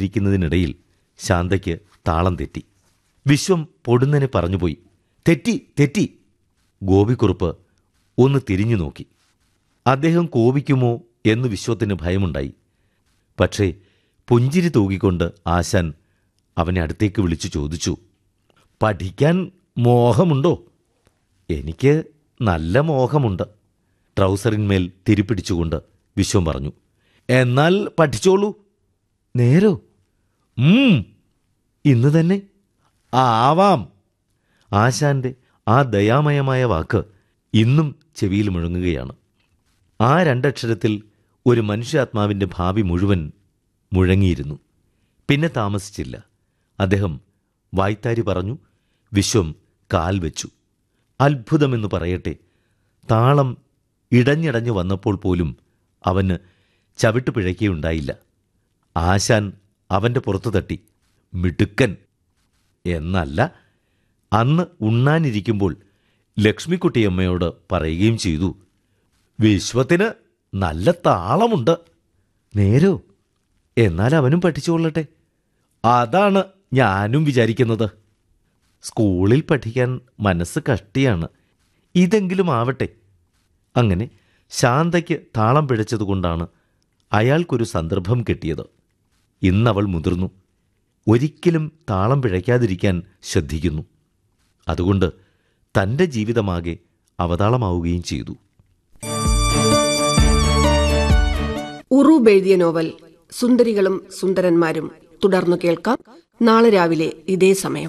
പാടിക്കൊണ്ടിരിക്കുന്നതിനിടയിൽ ശാന്തയ്ക്ക് താളം തെറ്റി വിശ്വം പൊടുന്നനെ പറഞ്ഞുപോയി തെറ്റി തെറ്റി ഗോപിക്കുറുപ്പ് ഒന്ന് തിരിഞ്ഞു നോക്കി അദ്ദേഹം കോപിക്കുമോ എന്ന് വിശ്വത്തിന് ഭയമുണ്ടായി പക്ഷേ പുഞ്ചിരി തൂകിക്കൊണ്ട് ആശാൻ അവനെ അടുത്തേക്ക് വിളിച്ചു ചോദിച്ചു പഠിക്കാൻ മോഹമുണ്ടോ എനിക്ക് നല്ല മോഹമുണ്ട് ട്രൗസറിന്മേൽ തിരിപ്പിടിച്ചുകൊണ്ട് വിശ്വം പറഞ്ഞു എന്നാൽ പഠിച്ചോളൂ നേരോ ഉം ഇന്ന് തന്നെ ആവാം ആശാന്റെ ആ ദയാമയമായ വാക്ക് ഇന്നും ചെവിയിൽ മുഴങ്ങുകയാണ് ആ രണ്ടക്ഷരത്തിൽ ഒരു മനുഷ്യാത്മാവിൻ്റെ ഭാവി മുഴുവൻ മുഴങ്ങിയിരുന്നു പിന്നെ താമസിച്ചില്ല അദ്ദേഹം വായ്ത്താരി പറഞ്ഞു വിശ്വം കാൽ വെച്ചു അത്ഭുതമെന്ന് പറയട്ടെ താളം ഇടഞ്ഞിടഞ്ഞു വന്നപ്പോൾ പോലും അവന് ചവിട്ട് പിഴയ്ക്കുകയുണ്ടായില്ല ആശാൻ അവൻ്റെ പുറത്തു തട്ടി മിടുക്കൻ എന്നല്ല അന്ന് ഉണ്ണാനിരിക്കുമ്പോൾ ലക്ഷ്മിക്കുട്ടിയമ്മയോട് പറയുകയും ചെയ്തു വിശ്വത്തിന് നല്ല താളമുണ്ട് നേരോ എന്നാൽ അവനും പഠിച്ചുകൊള്ളട്ടെ അതാണ് ഞാനും വിചാരിക്കുന്നത് സ്കൂളിൽ പഠിക്കാൻ മനസ്സ് കഷ്ടിയാണ് ഇതെങ്കിലും ആവട്ടെ അങ്ങനെ ശാന്തയ്ക്ക് താളം പിഴച്ചതുകൊണ്ടാണ് അയാൾക്കൊരു സന്ദർഭം കിട്ടിയത് ഇന്നവൾ മുതിർന്നു ഒരിക്കലും താളം പിഴയ്ക്കാതിരിക്കാൻ ശ്രദ്ധിക്കുന്നു അതുകൊണ്ട് തൻ്റെ ജീവിതമാകെ അവതാളമാവുകയും ചെയ്തു ഉറൂബ് എഴുതിയ നോവൽ സുന്ദരികളും സുന്ദരന്മാരും തുടർന്നു കേൾക്കാം നാളെ രാവിലെ ഇതേ സമയം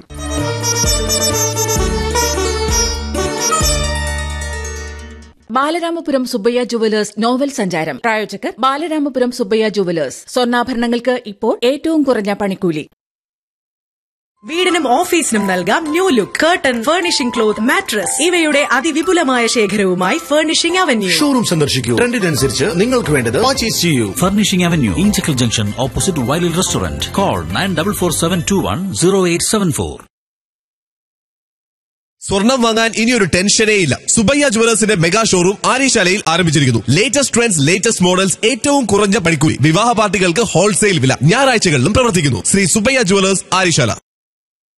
ബാലരാമപുരം സുബ്ബയ്യ ജുവലേഴ്സ് നോവൽ സഞ്ചാരം പ്രായോജകർ ബാലരാമപുരം സുബ്ബയ്യ ജുവലേഴ്സ് സ്വർണ്ണാഭരണങ്ങൾക്ക് ഇപ്പോൾ ഏറ്റവും കുറഞ്ഞ പണിക്കൂലി വീടിനും ഓഫീസിനും നൽകാം new look curtain furnishing cloth mattress ഇവയുടെ അതിവിപുലമായ ശേഖരവുമായി ഫർണിഷിംഗ് അവന്യൂ ഷോറൂം സന്ദർശിക്കൂ ട്രെൻഡിനനുസരിച്ച് നിങ്ങൾക്ക് വേണ്ടത് പർച്ചേസ് ചെയ്യൂ Furnishing Avenue, Inchikal Junction, opposite Wiley Restaurant. Call 9447210874. സ്വർണം വാങ്ങാൻ ഇനിയൊരു ടെൻഷനേ ഇല്ല സുബയ്യ ജുവലേഴ്സിന്റെ മെഗാ ഷോറൂം ആര്യശാലയിൽ ആരംഭിച്ചിരിക്കുന്നു ലേറ്റസ്റ്റ് ട്രെൻഡ്സ് ലേറ്റസ്റ്റ് മോഡൽസ് ഏറ്റവും കുറഞ്ഞ പണിക്കൂലി വിവാഹ പാർട്ടികൾക്ക് ഹോൾസെയിൽ വില ഞായറാഴ്ചകളിലും പ്രവർത്തിക്കുന്നു ശ്രീ സുബയ്യ ജുവലേഴ്സ് ആര്യശാല